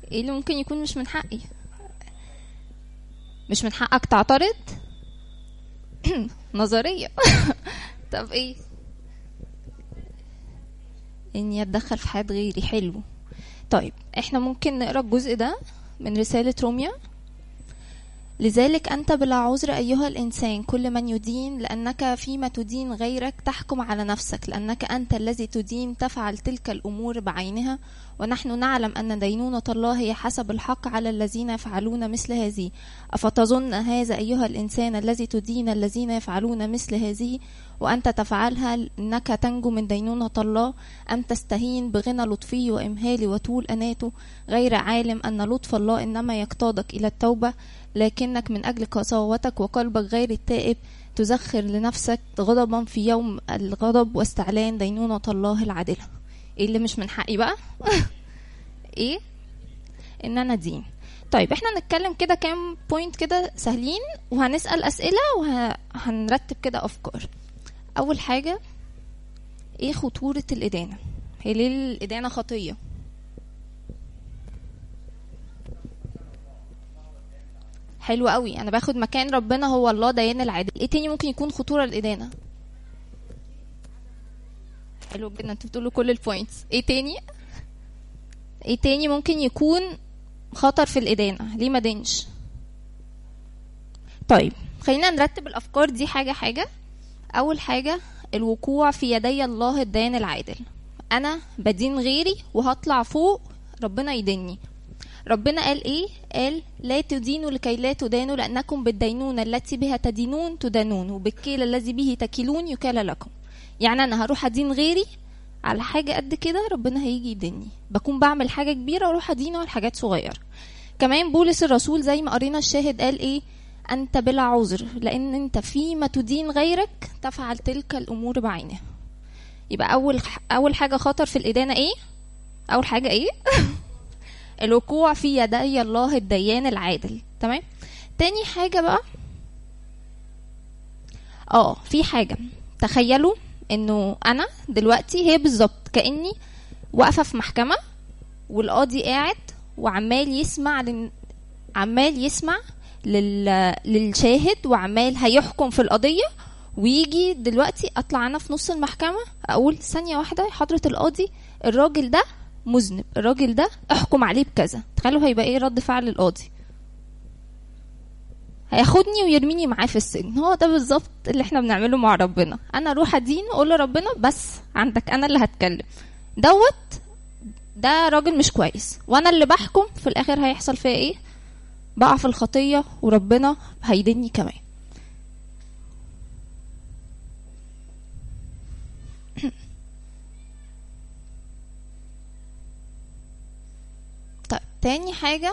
ايه اللي ممكن يكون مش من حقي مش من حقك تعترض نظرية طب ايه اني اتدخل في حياة غيري حلو طيب احنا ممكن نقرا الجزء ده من رسالة روميا لذلك أنت بلا عذر أيها الإنسان كل من يدين لأنك فيما تدين غيرك تحكم على نفسك لأنك أنت الذي تدين تفعل تلك الأمور بعينها ونحن نعلم أن دينونة الله هي حسب الحق على الذين يفعلون مثل هذه أفتظن هذا أيها الإنسان الذي تدين الذين يفعلون مثل هذه وأنت تفعلها أنك تنجو من دينونة الله أم تستهين بغنى لطفه وإمهاله وطول أناته غير عالم أن لطف الله إنما يقتادك إلى التوبة لكنك من أجل قساوتك وقلبك غير التائب تزخر لنفسك غضبا في يوم الغضب واستعلان دينونة الله العادلة ايه اللي مش من حقي بقى ايه ان انا دين طيب احنا هنتكلم كده كام بوينت كده سهلين وهنسأل أسئلة وهنرتب كده أفكار أول حاجة ايه خطورة الإدانة هي ليه الإدانة خطية حلو قوي انا باخد مكان ربنا هو الله ديان العادل ايه تاني ممكن يكون خطوره الادانه حلو جدا انتوا بتقولوا كل البوينتس ايه تاني ايه تاني ممكن يكون خطر في الادانه ليه ما دينش طيب خلينا نرتب الافكار دي حاجه حاجه اول حاجه الوقوع في يدي الله الديان العادل انا بدين غيري وهطلع فوق ربنا يدني ربنا قال ايه قال لا تدينوا لكي لا تدانوا لانكم بالدينون التي بها تدينون تدانون وبالكيل الذي به تكلون يكال لكم يعني انا هروح ادين غيري على حاجه قد كده ربنا هيجي يدني بكون بعمل حاجه كبيره واروح ادينه على حاجات صغيره كمان بولس الرسول زي ما قرينا الشاهد قال ايه انت بلا عذر لان انت فيما تدين غيرك تفعل تلك الامور بعينها يبقى اول اول حاجه خطر في الادانه ايه اول حاجه ايه الوقوع في يدي الله الديان العادل تمام تاني حاجة بقى اه في حاجة تخيلوا انه انا دلوقتي هي بالظبط كاني واقفة في محكمة والقاضي قاعد وعمال يسمع لن... عمال يسمع لل... للشاهد وعمال هيحكم في القضية ويجي دلوقتي اطلع انا في نص المحكمة اقول ثانية واحدة حضرة القاضي الراجل ده مذنب الراجل ده احكم عليه بكذا تخيلوا هيبقى ايه رد فعل القاضي هياخدني ويرميني معاه في السجن هو ده بالظبط اللي احنا بنعمله مع ربنا انا اروح ادين واقول لربنا بس عندك انا اللي هتكلم دوت ده راجل مش كويس وانا اللي بحكم في الاخر هيحصل فيا ايه بقع في الخطيه وربنا هيدني كمان طيب تاني حاجة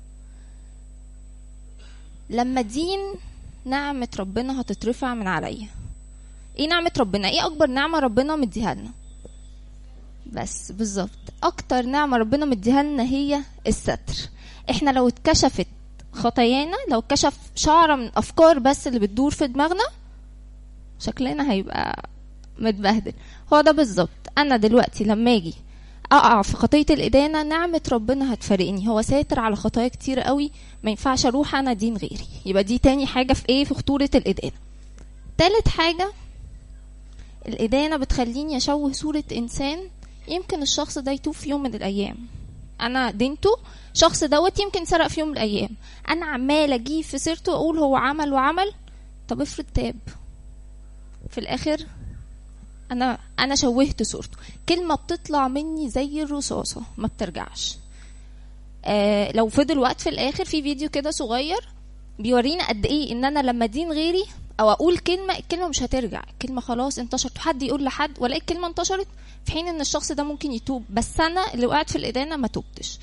لما دين نعمة ربنا هتترفع من عليا ايه نعمة ربنا ايه اكبر نعمة ربنا مديها لنا بس بالظبط اكتر نعمة ربنا مديها لنا هي الستر احنا لو اتكشفت خطايانا لو اتكشف شعرة من افكار بس اللي بتدور في دماغنا شكلنا هيبقى متبهدل هو ده بالظبط انا دلوقتي لما اجي اقع في خطيه الادانه نعمه ربنا هتفارقني هو ساتر على خطايا كتير قوي ما ينفعش اروح انا دين غيري يبقى دي تاني حاجه في ايه في خطوره الادانه تالت حاجه الادانه بتخليني اشوه صوره انسان يمكن الشخص ده يتوب في يوم من الايام انا دينته شخص دوت يمكن سرق في يوم من الايام انا عمال اجيب في سيرته اقول هو عمل وعمل طب افرض تاب في الاخر انا انا شوهت صورته كلمه بتطلع مني زي الرصاصه ما بترجعش آه لو فضل وقت في الاخر في فيديو كده صغير بيورينا قد ايه ان انا لما دين غيري او اقول كلمه الكلمه مش هترجع الكلمه خلاص انتشرت حد يقول لحد والاقي الكلمه انتشرت في حين ان الشخص ده ممكن يتوب بس انا اللي وقعت في الادانه ما توبتش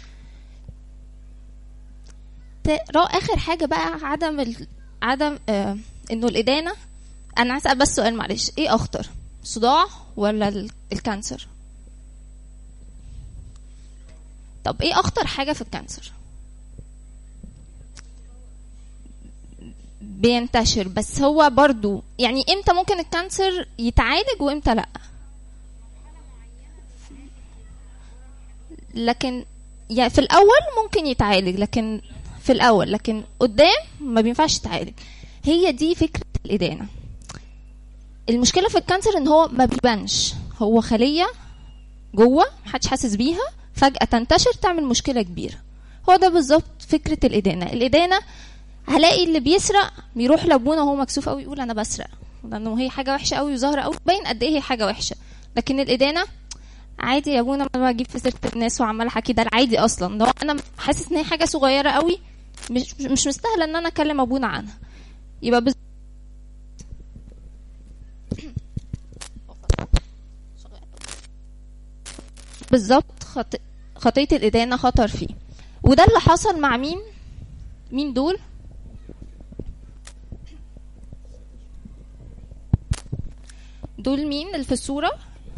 اخر حاجه بقى عدم ال... عدم آه انه الادانه انا هسال بس سؤال معلش ايه اخطر صداع ولا الكانسر طب ايه اخطر حاجه في الكانسر بينتشر بس هو برضو يعني امتى ممكن الكانسر يتعالج وامتى لا لكن يعني في الاول ممكن يتعالج لكن في الاول لكن قدام ما بينفعش يتعالج هي دي فكره الادانه المشكله في الكانسر ان هو ما بيبانش هو خليه جوه محدش حاسس بيها فجاه تنتشر تعمل مشكله كبيره هو ده بالظبط فكره الادانه الادانه هلاقي اللي بيسرق بيروح لابونا وهو مكسوف قوي يقول انا بسرق لانه هي حاجه وحشه قوي وظاهره قوي باين قد ايه هي حاجه وحشه لكن الادانه عادي يا ابونا ما بجيب في سيره الناس وعماله احكي ده العادي اصلا ده انا حاسس ان هي حاجه صغيره قوي مش مش مستاهله ان انا اكلم ابونا عنها يبقى بز... بالظبط خط... خطيه الادانه خطر فيه وده اللي حصل مع مين مين دول دول مين اللي في الصوره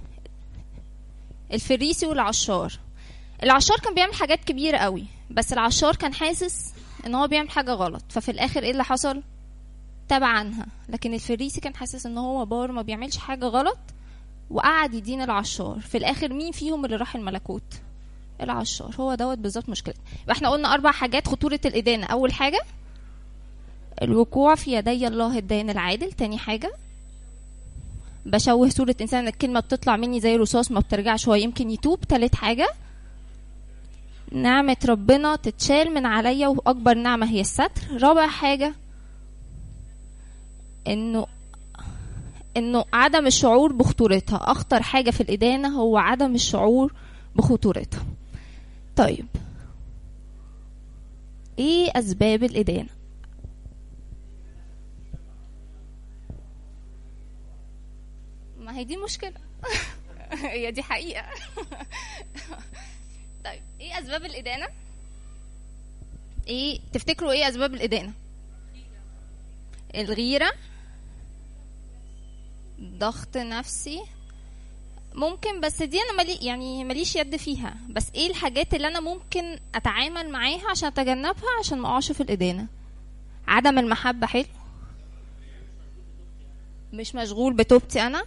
الفريسي والعشار العشار كان بيعمل حاجات كبيرة قوي بس العشار كان حاسس ان هو بيعمل حاجة غلط ففي الاخر ايه اللي حصل تابع عنها لكن الفريسي كان حاسس ان هو بار ما بيعملش حاجة غلط وقعد يدين العشار في الاخر مين فيهم اللي راح الملكوت العشار هو دوت بالظبط مشكلة يبقى احنا قلنا اربع حاجات خطورة الادانة اول حاجة الوقوع في يدي الله الدين العادل تاني حاجة بشوه صورة إنسان الكلمة بتطلع مني زي رصاص ما بترجعش هو يمكن يتوب تالت حاجة نعمة ربنا تتشال من عليا وأكبر نعمة هي الستر رابع حاجة إنه إنه عدم الشعور بخطورتها أخطر حاجة في الإدانة هو عدم الشعور بخطورتها طيب إيه أسباب الإدانة ما هي دي مشكلة هي دي حقيقة طيب ايه اسباب الادانة ايه تفتكروا ايه اسباب الادانة الغيرة ضغط نفسي ممكن بس دي انا مالي يعني ماليش يد فيها بس ايه الحاجات اللي انا ممكن اتعامل معاها عشان اتجنبها عشان ما اقعش في الادانة عدم المحبة حلو مش مشغول بتوبتي انا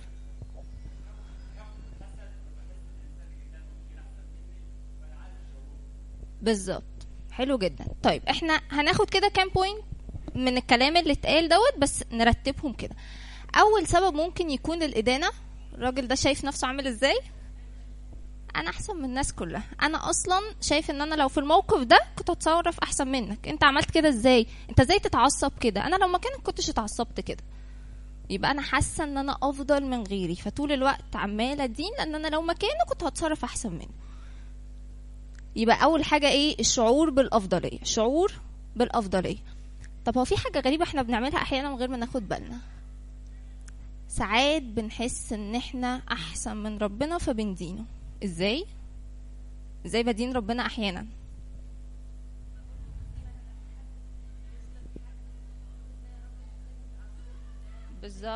بالظبط حلو جدا طيب احنا هناخد كده كام بوينت من الكلام اللي اتقال دوت بس نرتبهم كده اول سبب ممكن يكون الادانه الراجل ده شايف نفسه عامل ازاي انا احسن من الناس كلها انا اصلا شايف ان انا لو في الموقف ده كنت هتصرف احسن منك انت عملت كده ازاي انت ازاي تتعصب كده انا لو مكانك كنتش اتعصبت كده يبقى انا حاسه ان انا افضل من غيري فطول الوقت عماله ادين لان انا لو مكانه كنت هتصرف احسن منه يبقى اول حاجه ايه الشعور بالافضليه شعور بالافضليه طب هو في حاجه غريبه احنا بنعملها احيانا من غير ما ناخد بالنا ساعات بنحس ان احنا احسن من ربنا فبندينه ازاي ازاي بدين ربنا احيانا بالظبط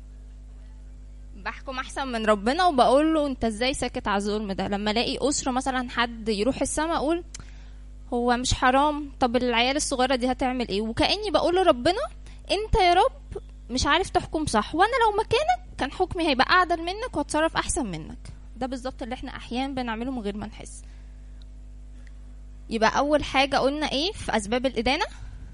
بحكم احسن من ربنا وبقول له انت ازاي ساكت على الظلم ده لما الاقي اسره مثلا حد يروح السما اقول هو مش حرام طب العيال الصغيره دي هتعمل ايه وكاني بقول لربنا انت يا رب مش عارف تحكم صح وانا لو مكانك كان حكمي هيبقى اعدل منك واتصرف احسن منك ده بالظبط اللي احنا احيانا بنعمله من غير ما نحس يبقى اول حاجه قلنا ايه في اسباب الادانه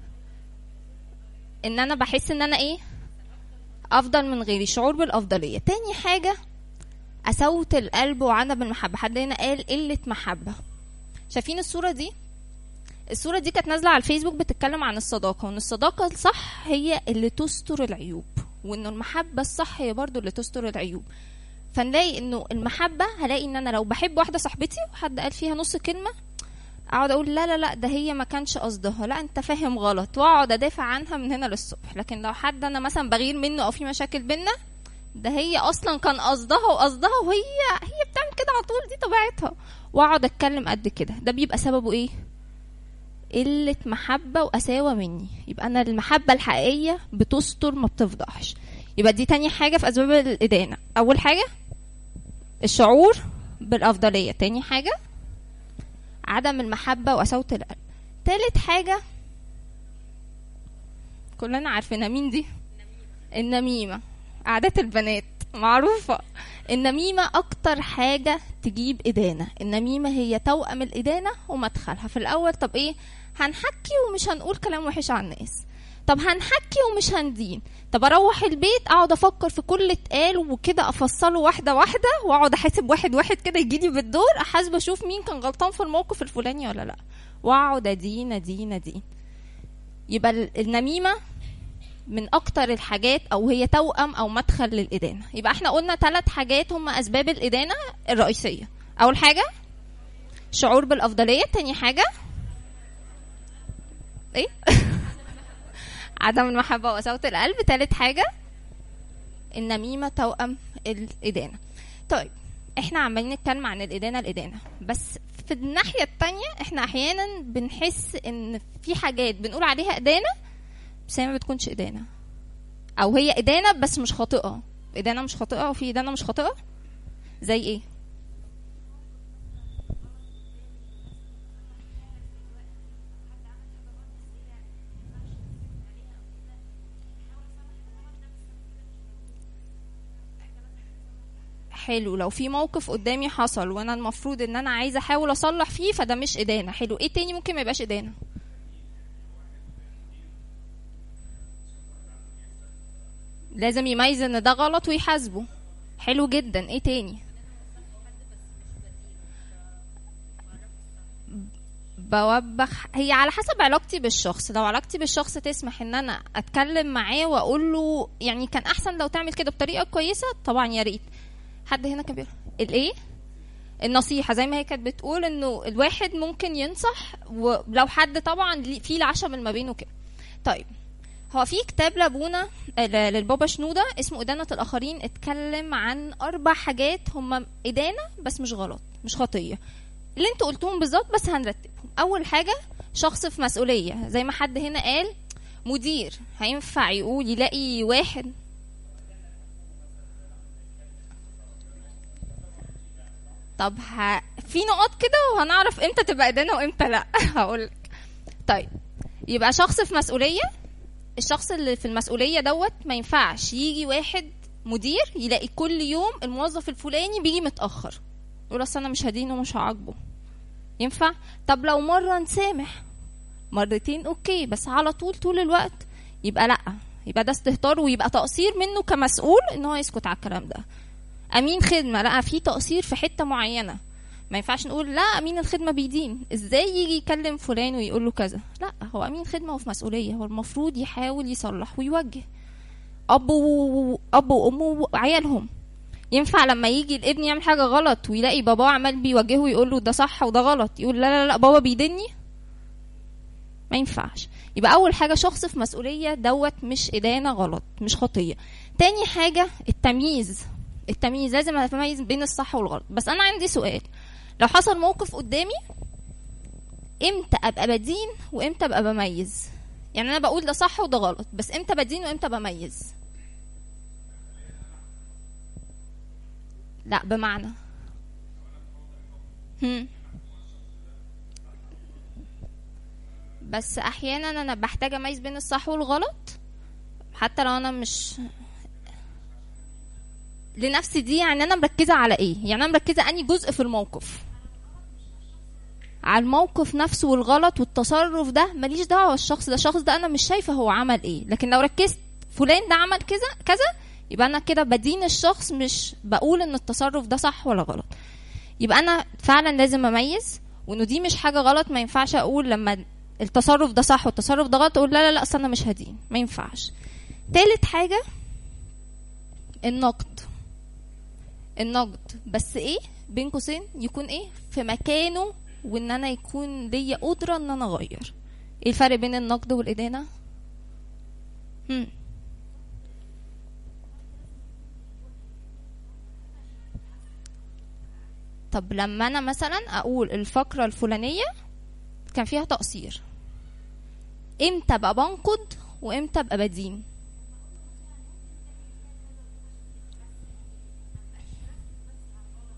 ان انا بحس ان انا ايه افضل من غيري شعور بالافضليه تاني حاجه اسوت القلب وعدم المحبه حد هنا قال قله محبه شايفين الصوره دي الصوره دي كانت نازله على الفيسبوك بتتكلم عن الصداقه وان الصداقه الصح هي اللي تستر العيوب وان المحبه الصح هي برضو اللي تستر العيوب فنلاقي انه المحبه هلاقي ان انا لو بحب واحده صاحبتي وحد قال فيها نص كلمه اقعد اقول لا لا لا ده هي ما كانش قصدها لا انت فاهم غلط واقعد ادافع عنها من هنا للصبح لكن لو حد انا مثلا بغير منه او في مشاكل بينا ده هي اصلا كان قصدها وقصدها وهي هي بتعمل كده على طول دي طبيعتها واقعد اتكلم قد كده ده بيبقى سببه ايه قلة محبة وقساوة مني يبقى أنا المحبة الحقيقية بتستر ما بتفضحش يبقى دي تاني حاجة في أسباب الإدانة أول حاجة الشعور بالأفضلية تاني حاجة عدم المحبة وقساوة القلب تالت حاجة كلنا عارفينها مين دي النميمة عادات البنات معروفة النميمة أكتر حاجة تجيب إدانة النميمة هي توأم الإدانة ومدخلها في الأول طب إيه هنحكي ومش هنقول كلام وحش عن الناس طب هنحكي ومش هندين طب اروح البيت اقعد افكر في كل اتقال وكده افصله واحده واحده واقعد احاسب واحد واحد كده يجيلي بالدور احاسب اشوف مين كان غلطان في الموقف الفلاني ولا لا واقعد ادين ادين ادين يبقى ال- النميمه من اكتر الحاجات او هي توأم او مدخل للادانه يبقى احنا قلنا ثلاث حاجات هم اسباب الادانه الرئيسيه اول حاجه شعور بالافضليه تاني حاجه ايه عدم المحبه وقساوه القلب تالت حاجه النميمه توأم الادانه طيب احنا عمالين نتكلم عن الادانه الادانه بس في الناحيه التانية احنا احيانا بنحس ان في حاجات بنقول عليها ادانه بس هي ما بتكونش ادانه او هي ادانه بس مش خاطئه ادانه مش خاطئه وفي ادانه مش خاطئه زي ايه حلو لو في موقف قدامي حصل وانا المفروض ان انا عايزه احاول اصلح فيه فده مش ادانه حلو ايه تاني ممكن ما يبقاش ادانه لازم يميز ان ده غلط ويحاسبه حلو جدا ايه تاني بوبخ هي على حسب علاقتي بالشخص لو علاقتي بالشخص تسمح ان انا اتكلم معاه واقول له يعني كان احسن لو تعمل كده بطريقه كويسه طبعا يا ريت حد هنا كان بيقول الايه النصيحة زي ما هي كانت بتقول انه الواحد ممكن ينصح ولو حد طبعا ليه- في العشم ما بينه كده طيب هو في كتاب لابونا آه، ل- للبابا شنودة اسمه إدانة الآخرين اتكلم عن أربع حاجات هم إدانة بس مش غلط مش خطية اللي انتوا قلتوهم بالظبط بس هنرتبهم أول حاجة شخص في مسؤولية زي ما حد هنا قال مدير هينفع يقول يلاقي واحد طب ه... في نقط كده وهنعرف امتى تبقى إدانة وامتى لا هقولك طيب يبقى شخص في مسؤولية الشخص اللي في المسؤولية دوت ما ينفعش يجي واحد مدير يلاقي كل يوم الموظف الفلاني بيجي متأخر يقول اصل انا مش هدينه ومش هعاقبه ينفع طب لو مرة نسامح مرتين اوكي بس على طول طول الوقت يبقى لا يبقى ده استهتار ويبقى تقصير منه كمسؤول ان هو يسكت على الكلام ده امين خدمه لا في تقصير في حته معينه ما ينفعش نقول لا امين الخدمه بيدين ازاي يجي يكلم فلان ويقول له كذا لا هو امين خدمه وفي مسؤوليه هو المفروض يحاول يصلح ويوجه اب و... اب وام وعيالهم ينفع لما يجي الابن يعمل حاجه غلط ويلاقي باباه عمال بيوجهه ويقول له ده صح وده غلط يقول لا لا لا بابا بيدني ما ينفعش يبقى اول حاجه شخص في مسؤوليه دوت مش ادانه غلط مش خطيه تاني حاجه التمييز التمييز لازم اميز بين الصح والغلط بس انا عندي سؤال لو حصل موقف قدامي امتى ابقى بدين وامتى ابقى بميز يعني انا بقول ده صح وده غلط بس امتى بدين وامتى بميز لا بمعنى هم. بس احيانا انا بحتاج اميز بين الصح والغلط حتى لو انا مش لنفسي دي يعني انا مركزه على ايه يعني انا مركزه اني جزء في الموقف على الموقف نفسه والغلط والتصرف ده ماليش دعوه الشخص ده الشخص ده انا مش شايفه هو عمل ايه لكن لو ركزت فلان ده عمل كذا كذا يبقى انا كده بدين الشخص مش بقول ان التصرف ده صح ولا غلط يبقى انا فعلا لازم اميز وانه دي مش حاجه غلط ما ينفعش اقول لما التصرف ده صح والتصرف ده غلط اقول لا لا لا اصل انا مش هدين ما ينفعش تالت حاجه النقد النقد بس ايه بين قوسين يكون ايه في مكانه وان انا يكون ليا قدره ان انا اغير ايه الفرق بين النقد والادانه هم. طب لما انا مثلا اقول الفقره الفلانيه كان فيها تقصير امتى ابقى بنقد وامتى ابقى بدين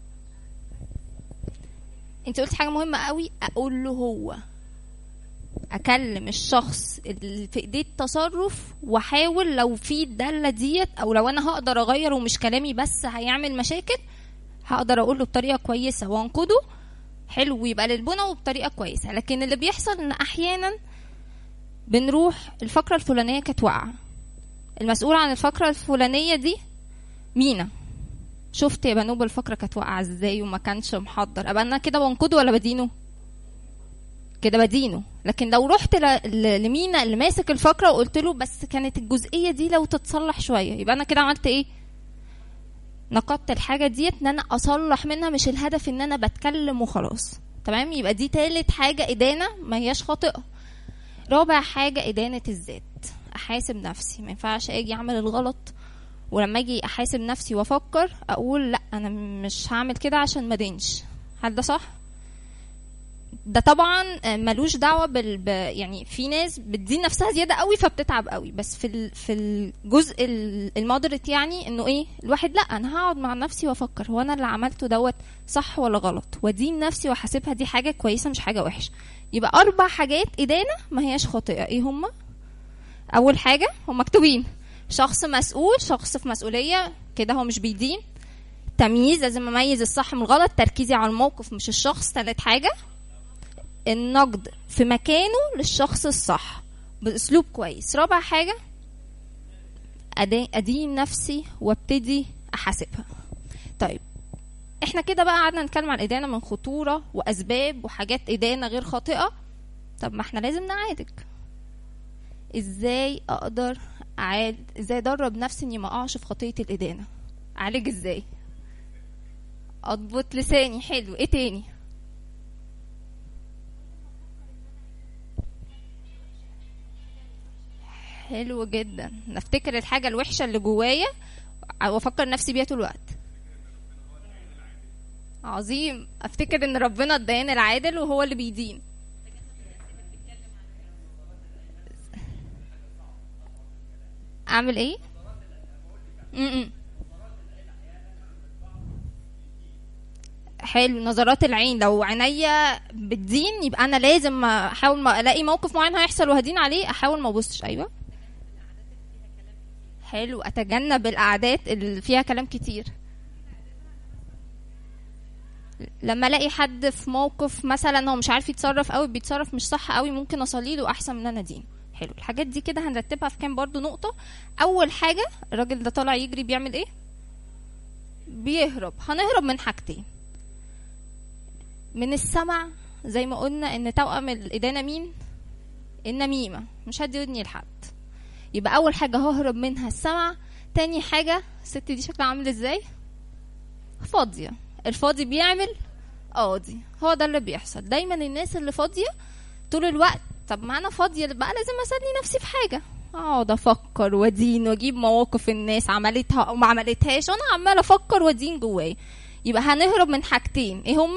انت قلت حاجه مهمه قوي اقول له هو اكلم الشخص اللي في ايديه التصرف واحاول لو في الداله ديت او لو انا هقدر اغير ومش كلامي بس هيعمل مشاكل هقدر اقول له بطريقه كويسه وانقده حلو ويبقى للبنى وبطريقه كويسه لكن اللي بيحصل ان احيانا بنروح الفقره الفلانيه كانت واقعه المسؤول عن الفقره الفلانيه دي مينا شفت يا بنوب الفقره كانت واقعه ازاي وما كانش محضر ابقى انا كده بنقده ولا بدينه كده بدينه لكن لو رحت ل- ل- لمينا اللي ماسك الفقره وقلت له بس كانت الجزئيه دي لو تتصلح شويه يبقى انا كده عملت ايه نقدت الحاجه ديت ان انا اصلح منها مش الهدف ان انا بتكلم وخلاص تمام يبقى دي تالت حاجه ادانه ما هياش خاطئه رابع حاجه ادانه الذات احاسب نفسي ما ينفعش اجي اعمل الغلط ولما اجي احاسب نفسي وافكر اقول لا انا مش هعمل كده عشان ما دينش هل ده صح ده طبعا ملوش دعوه بال ب... يعني في ناس بتدين نفسها زياده قوي فبتتعب قوي بس في ال... في الجزء ال- المودريت يعني انه ايه الواحد لا انا هقعد مع نفسي وافكر هو انا اللي عملته دوت صح ولا غلط وادين نفسي واحاسبها دي حاجه كويسه مش حاجه وحشه يبقى اربع حاجات ادانه ما هياش خاطئه ايه هما اول حاجه هم مكتوبين شخص مسؤول شخص في مسؤوليه كده هو مش بيدين تمييز لازم اميز الصح من الغلط تركيزي على الموقف مش الشخص تالت حاجه النقد في مكانه للشخص الصح باسلوب كويس رابع حاجه أدي- ادين نفسي وابتدي احاسبها طيب احنا كده بقى قعدنا نتكلم عن الادانه من خطوره واسباب وحاجات ادانه غير خاطئه طب ما احنا لازم نعالج ازاي اقدر اعالج ازاي ادرب نفسي اني ما اقعش في خطيه الادانه اعالج ازاي اضبط لساني حلو ايه تاني حلو جدا نفتكر الحاجه الوحشه اللي جوايا وافكر نفسي بيها طول الوقت عظيم افتكر ان ربنا الديان العادل وهو اللي بيدين اعمل ايه م-م. حلو نظرات العين لو عينيا بتدين يبقى انا لازم احاول ما الاقي موقف معين هيحصل وهدين عليه احاول ما ابصش ايوه حلو اتجنب القعدات اللي فيها كلام كتير لما الاقي حد في موقف مثلا هو مش عارف يتصرف قوي بيتصرف مش صح قوي ممكن اصلي له احسن من انا دين حلو الحاجات دي كده هنرتبها في كام برضو نقطه اول حاجه الراجل ده طالع يجري بيعمل ايه بيهرب هنهرب من حاجتين من السمع زي ما قلنا ان توأم الإدانة مين النميمة مش هدي ودني لحد يبقى أول حاجة ههرب منها السمع تاني حاجة الست دي شكلها عامل ازاي فاضية الفاضي بيعمل قاضي هو ده اللي بيحصل دايما الناس اللي فاضية طول الوقت طب ما انا فاضية بقى لازم اسلي نفسي في حاجة اقعد افكر وادين واجيب مواقف الناس عملتها او ما عملتهاش وانا عمال افكر وادين جوايا يبقى هنهرب من حاجتين ايه هما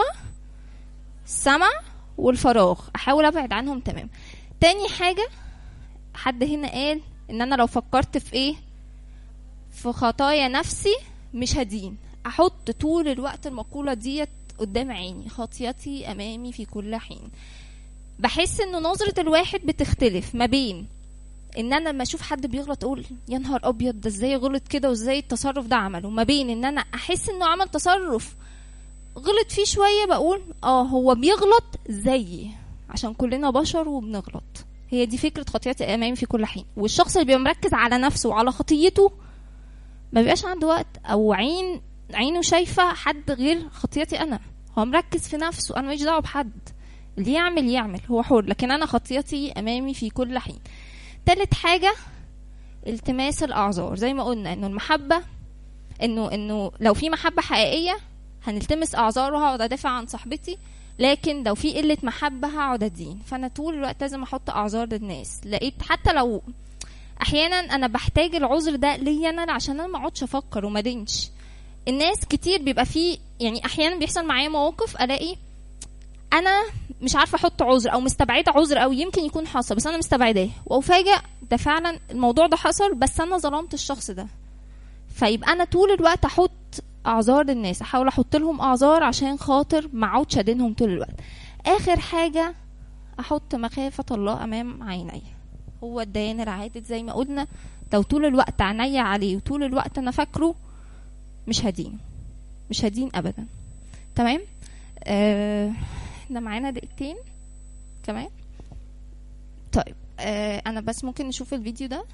السمع والفراغ احاول ابعد عنهم تمام تاني حاجه حد هنا قال ان انا لو فكرت في ايه في خطايا نفسي مش هدين احط طول الوقت المقوله ديت قدام عيني خطيتي امامي في كل حين بحس ان نظره الواحد بتختلف ما بين ان انا لما اشوف حد بيغلط اقول يا نهار ابيض ده ازاي غلط كده وازاي التصرف ده عمله ما بين ان انا احس انه عمل تصرف غلط فيه شويه بقول اه هو بيغلط زيي عشان كلنا بشر وبنغلط هي دي فكره خطيئتي امامي في كل حين والشخص اللي بيبقى مركز على نفسه وعلى خطيته ما بيبقاش عنده وقت او عين عينه شايفه حد غير خطيتي انا هو مركز في نفسه انا ماليش دعوه بحد اللي يعمل يعمل هو حر لكن انا خطيتي امامي في كل حين تالت حاجه التماس الاعذار زي ما قلنا انه المحبه انه انه لو في محبه حقيقيه هنلتمس اعذار وهقعد ادافع عن صاحبتي لكن لو في قله محبه هقعد ادين فانا طول الوقت لازم احط اعذار للناس لقيت حتى لو احيانا انا بحتاج العذر ده ليا انا عشان انا ما اقعدش افكر وما دينش الناس كتير بيبقى فيه يعني احيانا بيحصل معايا مواقف الاقي انا مش عارفه احط عذر او مستبعده عذر او يمكن يكون حصل بس انا مستبعداه وافاجئ ده فعلا الموضوع ده حصل بس انا ظلمت الشخص ده فيبقى انا طول الوقت احط اعذار للناس احاول احط لهم اعذار عشان خاطر ما اقعدش ادينهم طول الوقت اخر حاجه احط مخافه الله امام عيني هو الديان العادل زي ما قلنا لو طول الوقت عينيا عليه وطول الوقت انا فاكره مش هدين مش هدين ابدا تمام آه احنا معانا دقيقتين كمان طيب آه انا بس ممكن نشوف الفيديو ده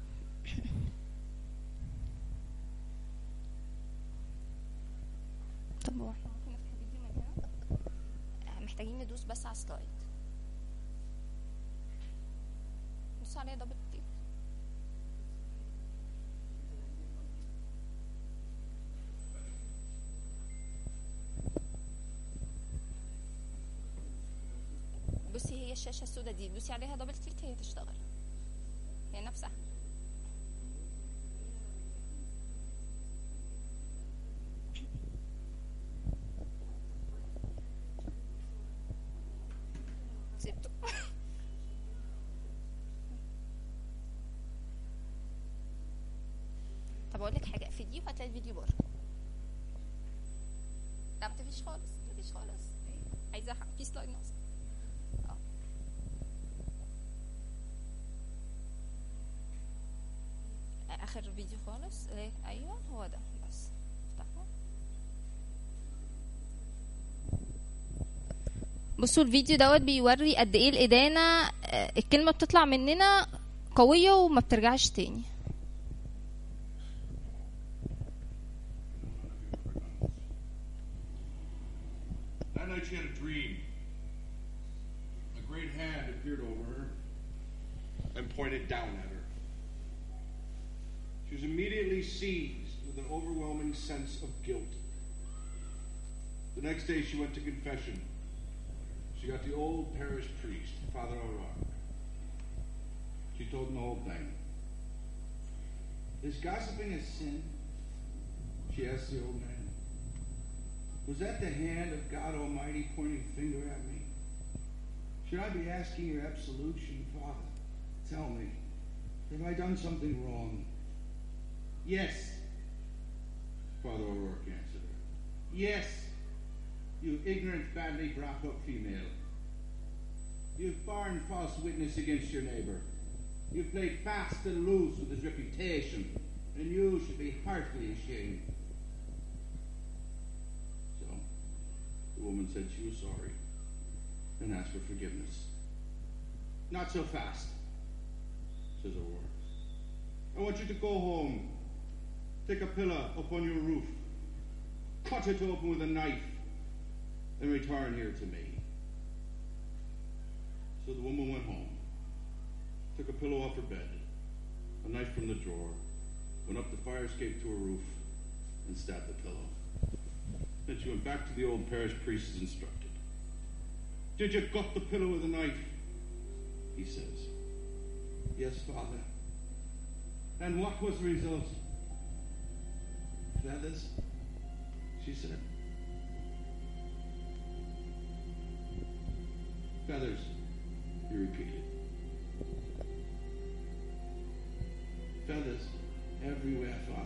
طب هو احنا ممكن نفتح الفيديو من هنا آه، محتاجين ندوس بس على سلايد بص عليها دبل كليك بصي هي الشاشه السوداء دي دوسي عليها دبل كليك هي تشتغل هي نفسها سبته طب اقول لك حاجه اقفليه وهتلاقي الفيديو بره لا ما تقفيش خالص ما تقفيش خالص عايزه حق. في سلايد ناقص اه اخر فيديو خالص إيه، ايوه هو ده بس افتحه بصوا الفيديو دوت بيوري قد ايه الادانه آه، الكلمه بتطلع مننا قويه وما بترجعش تاني That night she had a dream. A great hand appeared over her and pointed down at her. She was immediately seized with an overwhelming sense of guilt. The next day she went to confession. She got the old parish priest, Father O'Rourke. She told him the whole thing. Is gossiping a sin? She asked the old man. Was that the hand of God Almighty pointing a finger at me? Should I be asking your absolution, Father? Tell me, have I done something wrong? Yes, Father O'Rourke answered her. Yes, you ignorant, badly brought up female. You've borne false witness against your neighbour. You've played fast and loose with his reputation, and you should be heartily ashamed. So, the woman said she was sorry and asked for forgiveness. Not so fast, says Aurora. I want you to go home, take a pillar up on your roof, cut it open with a knife, and return here to me. So the woman went home, took a pillow off her bed, a knife from the drawer, went up the fire escape to her roof, and stabbed the pillow. Then she went back to the old parish priest as instructed. Did you gut the pillow with a knife? He says. Yes, Father. And what was the result? Feathers? She said. Feathers, he repeated. Feathers everywhere, Father.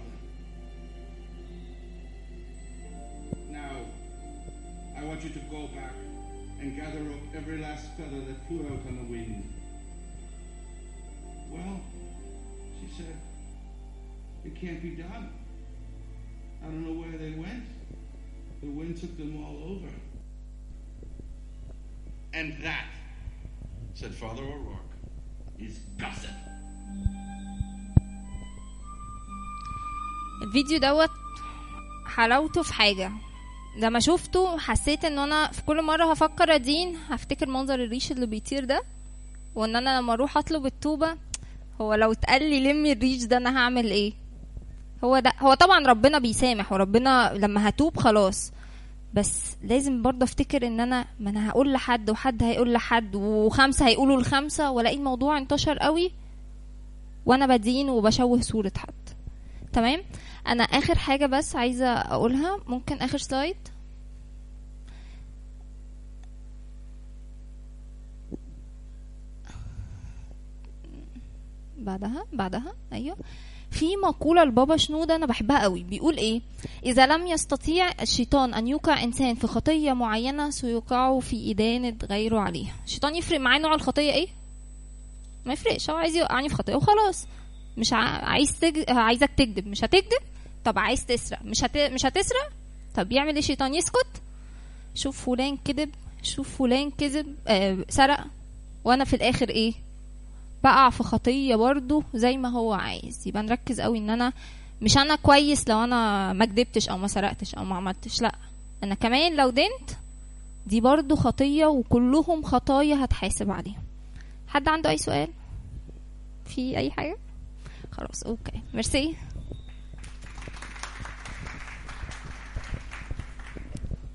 Now, I want you to go back and gather up every last feather that flew out on the wind. Well, she said, it can't be done. I don't know where they went. The wind took them all over. And that, said Father O'Rourke, is gossip. الفيديو دوت حلاوته في حاجة لما شفته حسيت ان انا في كل مرة هفكر ادين هفتكر منظر الريش اللي بيطير ده وان انا لما اروح اطلب التوبة هو لو اتقال لي لمي الريش ده انا هعمل ايه هو ده هو طبعا ربنا بيسامح وربنا لما هتوب خلاص بس لازم برضه افتكر ان انا ما انا هقول لحد وحد هيقول لحد وخمسه هيقولوا لخمسه والاقي الموضوع انتشر قوي وانا بدين وبشوه صوره حد تمام انا اخر حاجه بس عايزه اقولها ممكن اخر سلايد بعدها بعدها ايوه في مقولة لبابا شنودة أنا بحبها قوي بيقول إيه إذا لم يستطيع الشيطان أن يوقع إنسان في خطية معينة سيوقعه في إدانة غيره عليها الشيطان يفرق معاه نوع الخطية إيه ما يفرقش هو عايز يوقعني في خطية وخلاص مش ع... عايز تج... عايزك تكذب مش هتكذب طب عايز تسرق مش هت... مش هتسرق طب يعمل ايه الشيطان يسكت شوف فلان كذب شوف فلان كذب آه سرق وانا في الاخر ايه بقع في خطيه برضه زي ما هو عايز يبقى نركز قوي ان انا مش انا كويس لو انا ما كدبتش او ما سرقتش او ما عملتش لا انا كمان لو دنت دي برضه خطيه وكلهم خطايا هتحاسب عليهم حد عنده اي سؤال في اي حاجه خلاص اوكي ميرسي